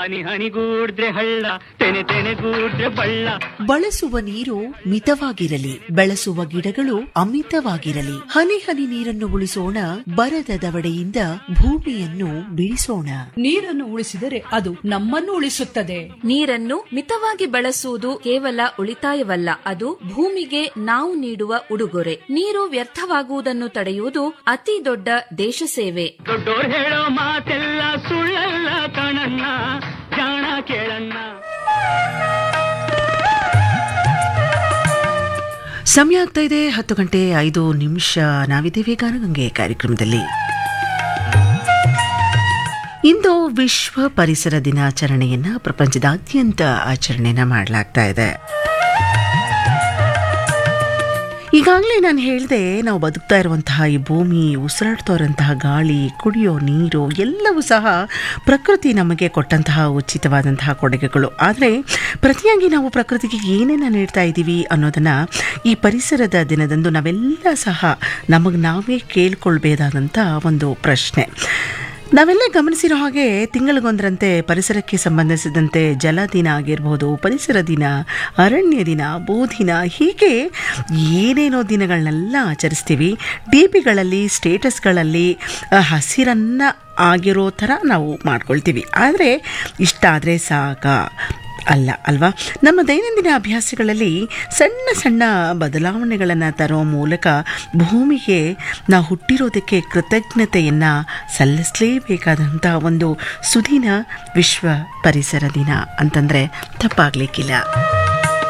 ಹನಿ ಹನಿಗೂಡ್ರೆ ಹಳ್ಳ ತೆನೆ ತೆನೆಗೂಡ್ರೆ ಬಳ್ಳ ಬಳಸುವ ನೀರು ಮಿತವಾಗಿರಲಿ ಬೆಳೆಸುವ ಗಿಡಗಳು ಅಮಿತವಾಗಿರಲಿ ಹನಿ ಹನಿ ನೀರನ್ನು ಉಳಿಸೋಣ ಬರದ ದವಡೆಯಿಂದ ಭೂಮಿಯನ್ನು ಬಿಡಿಸೋಣ ನೀರನ್ನು ಉಳಿಸಿದರೆ ಅದು ನಮ್ಮನ್ನು ಉಳಿಸುತ್ತದೆ ನೀರನ್ನು ಮಿತವಾಗಿ ಬಳಸುವುದು ಕೇವಲ ಉಳಿತಾಯವಲ್ಲ ಅದು ಭೂಮಿಗೆ ನಾವು ನೀಡುವ ಉಡುಗೊರೆ ನೀರು ವ್ಯರ್ಥವಾಗುವುದನ್ನು ತಡೆಯುವುದು ಅತಿ ದೊಡ್ಡ ದೇಶ ಸೇವೆ ದೊಡ್ಡೋರ್ ಹೇಳೋ ಮಾತೆಲ್ಲ ಸುಳ್ಳಲ್ಲ ಕಣಣ್ಣ ಜಾಣ ಕೇಳಣ್ಣ ಸಮಯ ಆಗ್ತಾ ಇದೆ ಹತ್ತು ಗಂಟೆ ಐದು ನಿಮಿಷ ನಾವಿದ್ದೇವೆ ಗಾನಗಂಗೆ ಕಾರ್ಯಕ್ರಮದಲ್ಲಿ ಇಂದು ವಿಶ್ವ ಪರಿಸರ ದಿನಾಚರಣೆಯನ್ನ ಪ್ರಪಂಚದಾದ್ಯಂತ ಆಚರಣೆನ ಮಾಡಲಾಗ್ತಾ ಇದೆ ಈಗಾಗಲೇ ನಾನು ಹೇಳಿದೆ ನಾವು ಬದುಕ್ತಾ ಇರುವಂತಹ ಈ ಭೂಮಿ ಉಸಿರಾಡ್ತಾ ಇರುವಂತಹ ಗಾಳಿ ಕುಡಿಯೋ ನೀರು ಎಲ್ಲವೂ ಸಹ ಪ್ರಕೃತಿ ನಮಗೆ ಕೊಟ್ಟಂತಹ ಉಚಿತವಾದಂತಹ ಕೊಡುಗೆಗಳು ಆದರೆ ಪ್ರತಿಯಾಗಿ ನಾವು ಪ್ರಕೃತಿಗೆ ಏನೇನು ನೀಡ್ತಾ ಇದ್ದೀವಿ ಅನ್ನೋದನ್ನು ಈ ಪರಿಸರದ ದಿನದಂದು ನಾವೆಲ್ಲ ಸಹ ನಮಗೆ ನಾವೇ ಕೇಳ್ಕೊಳ್ಬೇಕಾದಂಥ ಒಂದು ಪ್ರಶ್ನೆ ನಾವೆಲ್ಲ ಗಮನಿಸಿರೋ ಹಾಗೆ ತಿಂಗಳಿಗೊಂದರಂತೆ ಪರಿಸರಕ್ಕೆ ಸಂಬಂಧಿಸಿದಂತೆ ಜಲ ದಿನ ಆಗಿರ್ಬೋದು ಪರಿಸರ ದಿನ ಅರಣ್ಯ ದಿನ ಭೂದಿನ ಹೀಗೆ ಏನೇನೋ ದಿನಗಳನ್ನೆಲ್ಲ ಆಚರಿಸ್ತೀವಿ ಡಿ ಪಿಗಳಲ್ಲಿ ಸ್ಟೇಟಸ್ಗಳಲ್ಲಿ ಆ, ಹಸಿರನ್ನ ಆಗಿರೋ ಥರ ನಾವು ಮಾಡ್ಕೊಳ್ತೀವಿ ಆದರೆ ಇಷ್ಟ ಆದರೆ ಸಾಕ ಅಲ್ಲ ಅಲ್ವಾ ನಮ್ಮ ದೈನಂದಿನ ಅಭ್ಯಾಸಗಳಲ್ಲಿ ಸಣ್ಣ ಸಣ್ಣ ಬದಲಾವಣೆಗಳನ್ನು ತರೋ ಮೂಲಕ ಭೂಮಿಗೆ ನಾವು ಹುಟ್ಟಿರೋದಕ್ಕೆ ಕೃತಜ್ಞತೆಯನ್ನು ಸಲ್ಲಿಸಲೇಬೇಕಾದಂಥ ಒಂದು ಸುದಿನ ವಿಶ್ವ ಪರಿಸರ ದಿನ ಅಂತಂದರೆ ತಪ್ಪಾಗಲಿಕ್ಕಿಲ್ಲ